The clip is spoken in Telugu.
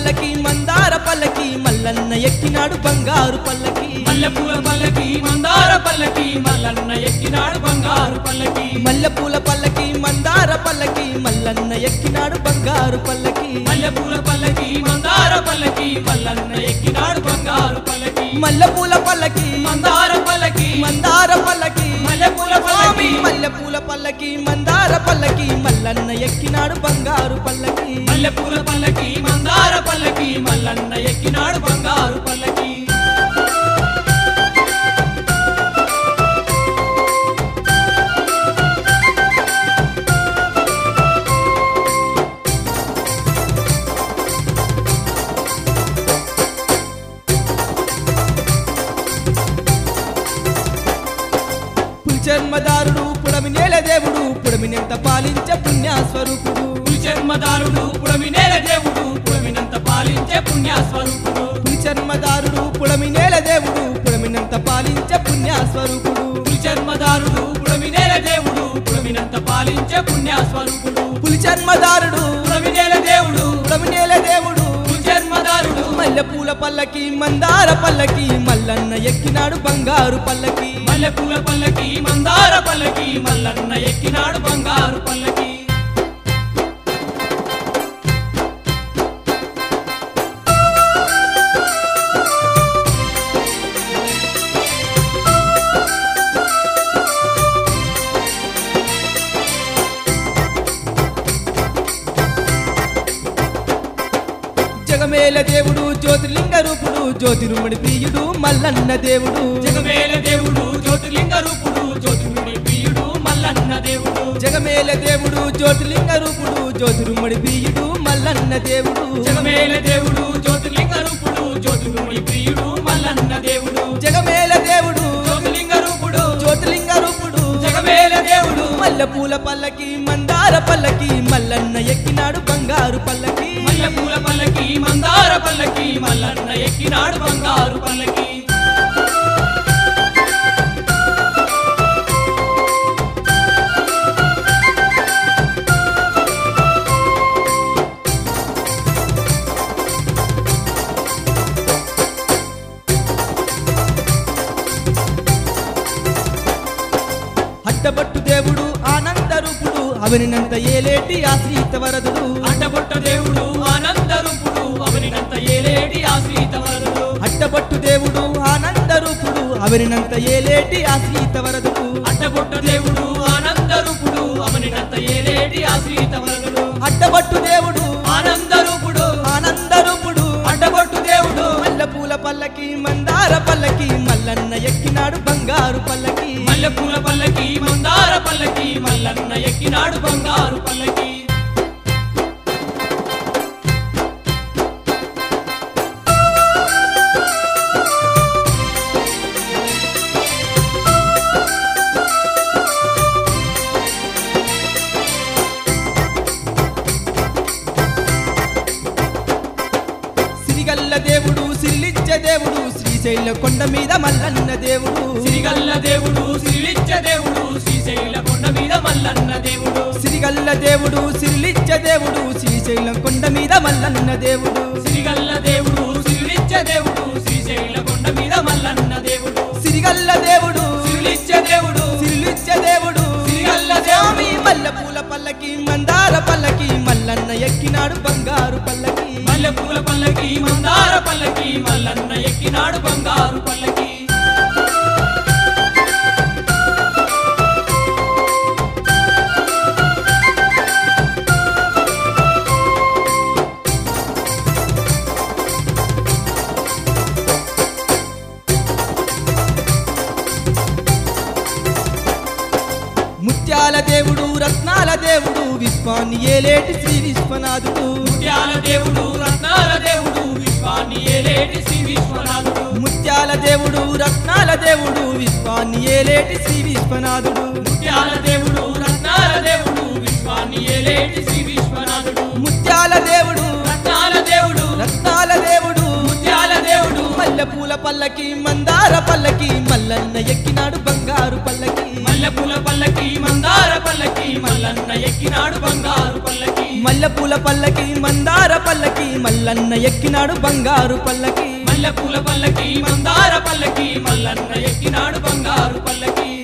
పల్లకి మందార పల్లకి మల్లన్న ఎక్కినాడు బంగారు పల్లకి మల్లెపూల పల్లకి మందార పల్లకి మల్లన్న ఎక్కినాడు బంగారు పల్లకి మల్లెపూల పల్లకి మందార పల్లకి మల్లన్న ఎక్కినాడు బంగారు పల్లకి మల్లెపూల పల్లకి మందార పల్లకి మల్లన్న ఎక్కినాడు బంగారు పల్లకి మల్లెపూల పల్లకి మందార పల్లకి మందార పల్లకి మల్లెపూల పల్లకి మల్లెపూల పల్లకి మందార పల్లకి మల్లన్న ఎక్కినాడు బంగారు పల్లకి మల్లెపూల పల్లకి మందార పల్లకి మల్లన్న ఎక్కినాడు బంగారు పల్లకి పులిచర్మదారుడు పుడమి నేల దేవుడు పుడమినెంత పాలించే పుణ్యాస్వరూపుడు జన్మదారుడు పుడమి నేల దేవుడు పుడమినంత పాలించే పుణ్యస్వరూపుడు పులిచర్మదారుడు పుడమి నేల దేవుడు పుడమినంత పాలించే పుణ్యాస్వరూపుడు జన్మదారుడు పుడమి నేల దేవుడు పుడమినంత పాలించే పుణ్యస్వరూపుడు పులిచర్మదారుడు పుడమి నేల దేవుడు పుడమి నేల దేవుడు జన్మదారుడు మల్లెపూల పల్లకి మందార పల్లకి మల్లన్న ఎక్కినాడు బంగారు పల్లకి మల్లెపూల పల్లకి మందార పల్లకి మల్లన్న ఎక్కినాడు బంగారు పల్లకి జగమేల దేవుడు జ్యోతిర్లింగ రూపుడు జ్యోతిరుమణి ప్రియుడు మల్లన్న దేవుడు జగమేల దేవుడు జ్యోతిర్లింగ రూపుడు జ్యోతిర్ముడి ప్రియుడు మల్లన్న దేవుడు జగమేల దేవుడు జ్యోతిర్లింగ రూపుడు జ్యోతిరుమణి ప్రియుడు మల్లన్న దేవుడు జగమేల దేవుడు జ్యోతిర్లింగ రూపుడు జ్యోతిర్ముడి ప్రియుడు మల్లన్న దేవుడు జగమేల దేవుడు జ్యోతిర్లింగ రూపుడు జ్యోతిర్లింగ రూపుడు జగమేల దేవుడు మల్లెపూల పల్లకి మందార పల్లకి మల్లన్న ఎక్కినాడు బంగారు పల్లకి మల్లెపూల పల్లకి మందార పల్లకి మల్లన్న ఎక్కినాడు బంగారు పల్లకి అడ్డబట్టు దేవుడు ఆనంద రూపుడు అవనినంత ఏలేటి ఆశ్రీత వరదుడు అడ్డబొట్ట దేవుడు ఆనంద రూపుడు అవనినంత ఏలేటి ఆశ్రీత వరదుడు అడ్డబట్టు దేవుడు ఆనంద రూపుడు అవనినంత ఏలేటి ఆశ్రీత వరదుడు అడ్డబొట్ట దేవుడు ఆనంద రూపుడు అవనినంత ఏలేటి ఆశ్రీత వరదుడు అడ్డబట్టు దేవుడు ఆనంద రూపుడు ఆనంద రూపుడు అడ్డబొట్టు దేవుడు మల్లెపూల పల్లకి మందార పల్లకి మల్లన్న ఎక్కినాడు బంగారు పల్లకి మల్లెపూల పల్లకి మందార పల్లకి మల్లన్న ఎక్కినాడు బంగారు పల్లకి సిరిగల్ల దేవుడు సిరిలిచ్చ దేవుడు శ్రీశైల కొండ మీద మల్లన్న దేవుడు సిరిగల్ల దేవుడు సిరిలిచ్చ దేవుడు శ్రీశైల కొండ మీద మల్లన్న దేవుడు సిరిగల్ల దేవుడు సిరిలిచ్చ దేవుడు శ్రీశైలం కొండ మీద మల్లన్న దేవుడు సిరిగల్ల దేవుడు సిరిలిచ్చ దేవుడు శ్రీశైల కొండ మీద మల్లన్న దేవుడు సిరిగల్ల దేవుడు సిరిలిచ్చ దేవుడు సిరిలిచ్చ దేవుడు సిరిగల్ల స్వామి దేవుడు మల్లెపూల పల్లకి మందార పల్లకి మల్లన్న ఎక్కినాడు బంగారు పల్లకి మల్లెపూల పల్లకి మందార పల్లకి మల్లన్న ఎక్కినాడు బంగారు పల్లకి ముత్యాల దేవుడు రత్నాల దేవుడు విశ్వాన్ని ఏలేటి శ్రీ విశ్వనాథుడు ముత్యాల దేవుడు రత్నాల దేవుడు విశ్వాన్ని ఏలేటి శ్రీ విశ్వనాథుడు ముత్యాల దేవుడు రత్నాల దేవుడు విశ్వాన్ని ఏలేటి శ్రీ విశ్వనాథుడు ముత్యాల దేవుడు రత్నాల దేవుడు విశ్వాన్ని ఏలేటి శ్రీ విశ్వనాథుడు ముత్యాల దేవుడు రత్నాల దేవుడు రత్నాల దేవుడు ముత్యాల దేవుడు మల్లెపూల పల్లకి మందార పల్లకి మల్లన్న ఎక్కినాడు బంగారు పల్లకి మల్లెపూల పల్లకి మందార పల్లకి మల్లన్న ఎక్కినాడు బంగారు పల్లకి మల్లెపూల పల్లకి మందార పల్లకి మల్లన్న ఎక్కినాడు బంగారు పల్లకి మల్లెపూల పల్లకి మందార పల్లకి మల్లన్న ఎక్కినాడు బంగారు పల్లకి